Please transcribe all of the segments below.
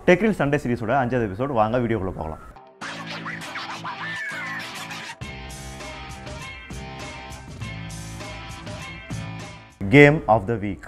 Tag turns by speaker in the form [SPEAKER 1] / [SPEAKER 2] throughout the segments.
[SPEAKER 1] டெக்ரில் Sunday சீரிஸோட அஞ்சாவது episode வாங்க வீடியோக்குள்ளே போகலாம் game of the week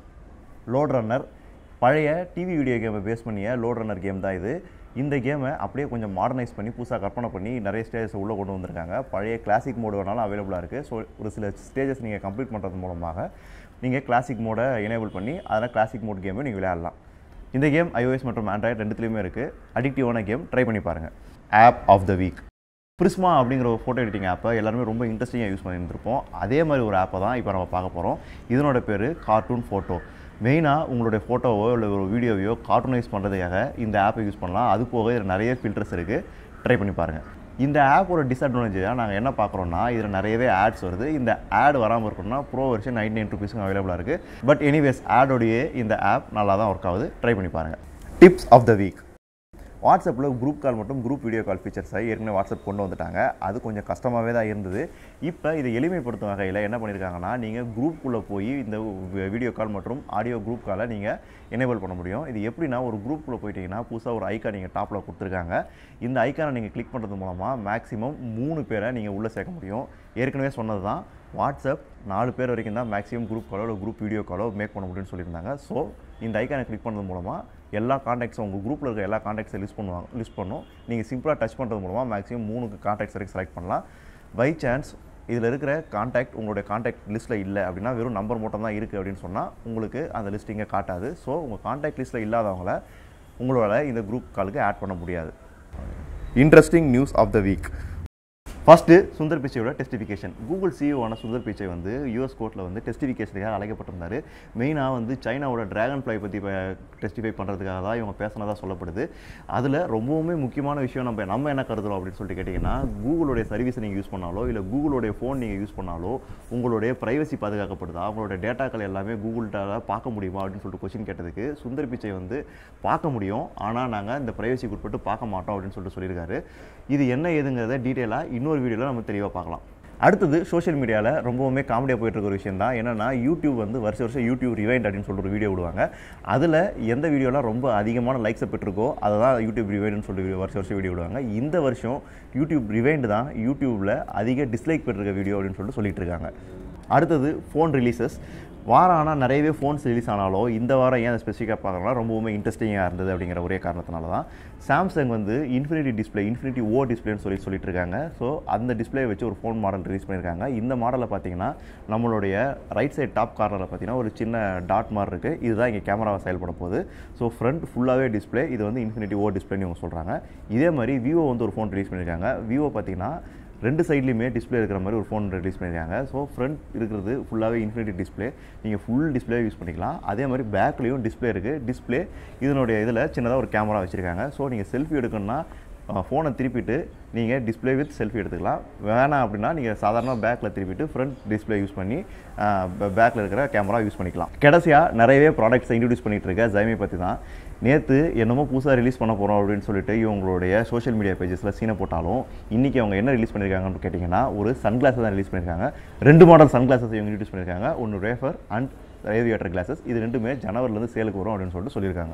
[SPEAKER 1] Lode Runner பழைய டிவி வீடியோ கேமை பேஸ் பண்ணிய லோட் ரன்னர் கேம் தான் இது இந்த கேமை அப்படியே கொஞ்சம் மாடர்னைஸ் பண்ணி புதுசாக கற்பனை பண்ணி நிறைய ஸ்டேஜஸ் உள்ளே கொண்டு வந்திருக்காங்க பழைய கிளாசிக் மோடு வேணாலும் அவைலபிளாக இருக்குது ஸோ ஒரு சில ஸ்டேஜஸ் நீங்கள் கம்ப்ளீட் பண்ணுறது மூலமாக நீங்கள் கிளாசிக் மோடை எனேபிள் பண்ணி அதனால் கிளாசிக் மோட் கேமை நீங்கள் விளையாடலாம் இந்த கேம் iOS மற்றும் ஆண்ட்ராய்டு ரெண்டுத்துலேயுமே இருக்குது அடிக்டிவான கேம் ட்ரை பண்ணி பாருங்கள் app of the week Prisma அப்படிங்கிற ஒரு ஃபோட்டோ எடிட்டிங் ஆப்பை எல்லாருமே ரொம்ப இன்ட்ரெஸ்டிங்காக யூஸ் பண்ணியிருந்திருப்போம் அதே மாதிரி ஒரு ஆப்பை தான் இப்போ நம்ம பார்க்க போகிறோம் இதனோட பேர் கார்ட்டூன் ஃபோட்டோ மெயினாக உங்களுடைய ஃபோட்டோவோ இல்லை ஒரு வீடியோவையோ கார்ட்டூனைஸ் பண்ணுறதுக்காக இந்த ஆப்பை யூஸ் பண்ணலாம் அது போக இதில் நிறைய ஃபில்டர்ஸ் இருக்குது ட்ரை பண்ணி பாருங்கள் இந்த ஆப்போட டிஸ்அட்வான்டேஜாக நாங்கள் என்ன பார்க்குறோன்னா இதில் நிறையவே ஆட்ஸ் வருது இந்த ஆட் வராமல் இருக்கணும்னா ப்ரோ வெர்ஷன் நைன்டி நைன் ருபீஸுக்கு அவைலபிளாக இருக்குது பட் எனிவேஸ் ஆடோடைய இந்த ஆப் நல்லா தான் ஒர்க் ஆகுது ட்ரை பண்ணி பாருங்கள் டிப்ஸ் ஆஃப் த வீக் வாட்ஸ்அப்பில் குரூப் கால் மட்டும் குரூப் வீடியோ கால் ஃபீச்சர்ஸை ஏற்கனவே வாட்ஸ்அப் கொண்டு வந்துட்டாங்க அது கொஞ்சம் கஷ்டமாகவே தான் இருந்தது இப்போ இதை எளிமைப்படுத்தும் வகையில் என்ன பண்ணியிருக்காங்கன்னா நீங்கள் குரூப்புக்குள்ளே போய் இந்த வீடியோ கால் மற்றும் ஆடியோ குரூப் காலை நீங்கள் எனேபிள் பண்ண முடியும் இது எப்படின்னா ஒரு குரூப்புக்குள்ளே போயிட்டீங்கன்னா புதுசாக ஒரு ஐக்கான் நீங்கள் டாப்பில் கொடுத்துருக்காங்க இந்த ஐக்கானை நீங்கள் கிளிக் பண்ணுறது மூலமாக மேக்ஸிமம் மூணு பேரை நீங்கள் உள்ளே சேர்க்க முடியும் ஏற்கனவே சொன்னது தான் வாட்ஸ்அப் நாலு பேர் வரைக்கும் தான் மேக்ஸிமம் குரூப் காலோ இல்லை குரூப் வீடியோ காலோ மேக் பண்ண முடியும்னு சொல்லியிருந்தாங்க ஸோ இந்த ஐக்கானை கிளிக் பண்ணுறது மூலமாக எல்லா காண்டாக்ட்ஸும் உங்கள் குரூப்பில் இருக்க எல்லா காண்டாக்ட்ஸை லிஸ்ட் பண்ணுவாங்க லிஸ்ட் பண்ணும் நீங்கள் சிம்பிளாக டச் பண்ணுறது மூலமாக மேக்ஸிமம் மூணு காண்டாக்ட்ஸ் வரைக்கும் செலக்ட் பண்ணலாம் பை சான்ஸ் இதில் இருக்கிற காண்டாக்ட் உங்களுடைய காண்டாக்ட் லிஸ்ட்டில் இல்லை அப்படின்னா வெறும் நம்பர் மட்டும் தான் இருக்குது அப்படின்னு சொன்னால் உங்களுக்கு அந்த லிஸ்டிங்கை காட்டாது ஸோ உங்கள் காண்டாக்ட் லிஸ்ட்டில் இல்லாதவங்கள உங்களோட இந்த குரூப் காலுக்கு ஆட் பண்ண முடியாது interesting news of the week first Sundar பிச்சையோட டெஸ்டிஃபிகேஷன் கூகுள் சிஇஓவான சுந்தர் பிச்சை வந்து யூஎஸ் கோர்ட்டில் வந்து டெஸ்டிஃபிகேஷனுக்காக அழைக்கப்பட்டிருந்தார் மெயினாக வந்து சைனாவோட டிராகன் ஃப்ளை பற்றி டெஸ்டிஃபை பண்ணுறதுக்காக தான் இவங்க பேசினதாக சொல்லப்படுது அதில் ரொம்பவுமே முக்கியமான விஷயம் நம்ம நம்ம என்ன கருதுறோம் அப்படின்னு சொல்லிட்டு கேட்டிங்கன்னா கூகுளுடைய சர்வீஸை நீங்கள் யூஸ் பண்ணாலோ இல்லை கூகுளுடைய ஃபோன் நீங்கள் யூஸ் பண்ணாலோ உங்களுடைய ப்ரைவசி பாதுகாக்கப்படுதா அவங்களுடைய டேட்டாக்கள் எல்லாமே கூகுள்கிட்ட பார்க்க முடியுமா அப்படின்னு சொல்லிட்டு கொஸ்டின் கேட்டதுக்கு சுந்தர் பிச்சை வந்து பார்க்க முடியும் ஆனால் நாங்கள் இந்த ப்ரைவசிக்கு உட்பட்டு பார்க்க மாட்டோம் அப்படின்னு சொல்லிட்டு சொல்லியிருக்காரு இது என்ன ஏதுங்கிறத டீட்டெயிலாக இன்னொரு வீடியோவில் நம்ம தெளிவாக பார்க்கலாம் அடுத்தது சோஷியல் மீடியாவில் ரொம்பவுமே காமெடியாக போயிட்டு இருக்க ஒரு விஷயம் தான் என்னென்னா யூடியூப் வந்து வருஷம் வருஷம் யூடியூப் ரிவைண்ட் அப்படின்னு சொல்லிட்டு ஒரு வீடியோ விடுவாங்க அதில் எந்த வீடியோலாம் ரொம்ப அதிகமான லைக்ஸை பெற்றிருக்கோ அதை தான் யூடியூப் ரிவைண்டுன்னு சொல்லிட்டு வருஷம் வருஷம் வீடியோ விடுவாங்க இந்த வருஷம் யூடியூப் ரிவைண்ட் தான் யூடியூப்பில் அதிக டிஸ்லைக் பெற்றிருக்க வீடியோ அப்படின்னு சொல்லிட்டு சொல்லிட்டு இருக்காங்க அடுத்தது ஃபோன் ரிலீசஸ் வாரம் ஆனால் நிறையவே ஃபோன்ஸ் ரிலீஸ் ஆனாலும் இந்த வாரம் ஏன் ஸ்பெசிஃபிக்காக பார்க்குறோம்னா ரொம்பவுமே இன்ட்ரெஸ்டிங்காக இருந்தது அப்படிங்கிற ஒரே காரணத்தினால தான் சாம்சங் வந்து இன்ஃபினிட்டி டிஸ்பிளே இன்ஃபினிட்டி ஓ டிஸ்பிளேன்னு சொல்லி சொல்லிட்டு இருக்காங்க ஸோ அந்த டிஸ்பிளே வச்சு ஒரு ஃபோன் மாடல் ரிலீஸ் பண்ணியிருக்காங்க இந்த மாடலில் பார்த்தீங்கன்னா நம்மளுடைய ரைட் சைட் டாப் கார்னரில் பார்த்தீங்கன்னா ஒரு சின்ன டாட் மாதிரி இருக்குது இதுதான் இங்கே கேமராவை செயல்பட போகுது ஸோ ஃப்ரண்ட் ஃபுல்லாகவே டிஸ்பிளே இது வந்து இன்ஃபினிட்டி ஓ டிஸ்பிளேன்னு இவங்க சொல்கிறாங்க இதே மாதிரி விவோ வந்து ஒரு ஃபோன் ரிலீஸ் பண்ணியிருக்காங்க விவோ பார்த்தீங்கன்னா ரெண்டு சைட்லேயுமே டிஸ்பிளே இருக்கிற மாதிரி ஒரு ஃபோன் ரிலீஸ் பண்ணியிருக்காங்க ஸோ ஃப்ரண்ட் இருக்கிறது ஃபுல்லாகவே இன்ஃபினிட்டி டிஸ்பிளே நீங்கள் ஃபுல் டிஸ்பிளே யூஸ் பண்ணிக்கலாம் அதே மாதிரி பேக்லேயும் டிஸ்பிளே இருக்குது டிஸ்பிளே இதனுடைய இதில் சின்னதாக ஒரு கேமரா வச்சுருக்காங்க ஸோ நீங்கள் செல்ஃபி எடுக்கணும்னா ஃபோனை திருப்பிட்டு நீங்கள் டிஸ்பிளே வித் செல்ஃபி எடுத்துக்கலாம் வேணாம் அப்படின்னா நீங்கள் சாதாரணமாக பேக்கில் திருப்பிட்டு ஃப்ரண்ட் டிஸ்பிளே யூஸ் பண்ணி பேக்கில் இருக்கிற கேமரா யூஸ் பண்ணிக்கலாம் கடைசியாக நிறையவே ப்ராடக்ட்ஸை இன்ட்ரடியூஸ் பண்ணிகிட்டு இருக்க ஜைமை பற்றி தான் நேற்று என்னமோ புதுசாக ரிலீஸ் பண்ண போகிறோம் அப்படின்னு சொல்லிட்டு இவங்களுடைய சோஷியல் மீடியா பேஜஸில் சீனை போட்டாலும் இன்றைக்கி அவங்க என்ன ரிலீஸ் பண்ணியிருக்காங்கன்னு கேட்டிங்கன்னா ஒரு சன்கிளாஸை தான் ரிலீஸ் பண்ணியிருக்காங்க ரெண்டு மாடல் சன்கிளாஸஸ் இவங்க இன்ட்ரடியூஸ் பண்ணியிருக்காங்க ஒன்று ரேஃபர் அண்ட் ஏவியேட்டர் கிளாஸஸ் இது ரெண்டுமே ஜனவரிலேருந்து சேலுக்கு வரும் அப்படின்னு சொல்லிட்டு சொல்லியிருக்காங்க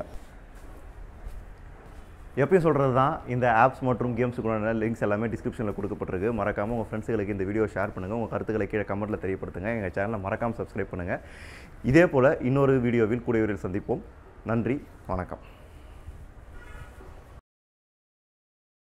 [SPEAKER 1] எப்பயும் சொல்கிறது தான் இந்த ஆப்ஸ் மற்றும் கேம்ஸுக்குள்ள லிங்க்ஸ் எல்லாமே டிஸ்கிரிப்ஷனில் கொடுக்கப்பட்டிருக்கு மறக்காமல் உங்கள் ஃப்ரெண்ட்ஸுகளுக்கு இந்த வீடியோ ஷேர் பண்ணுங்கள் உங்கள் கருத்துக்களை கீழே கமெண்ட்டில் தெரியப்படுத்துங்க எங்கள் சேனலை மறக்காமல் சப்ஸ்கிரைப் பண்ணுங்கள் இதே போல் இன்னொரு வீடியோவில் கூடிய விரைவில் சந்திப்போம் நன்றி வணக்கம்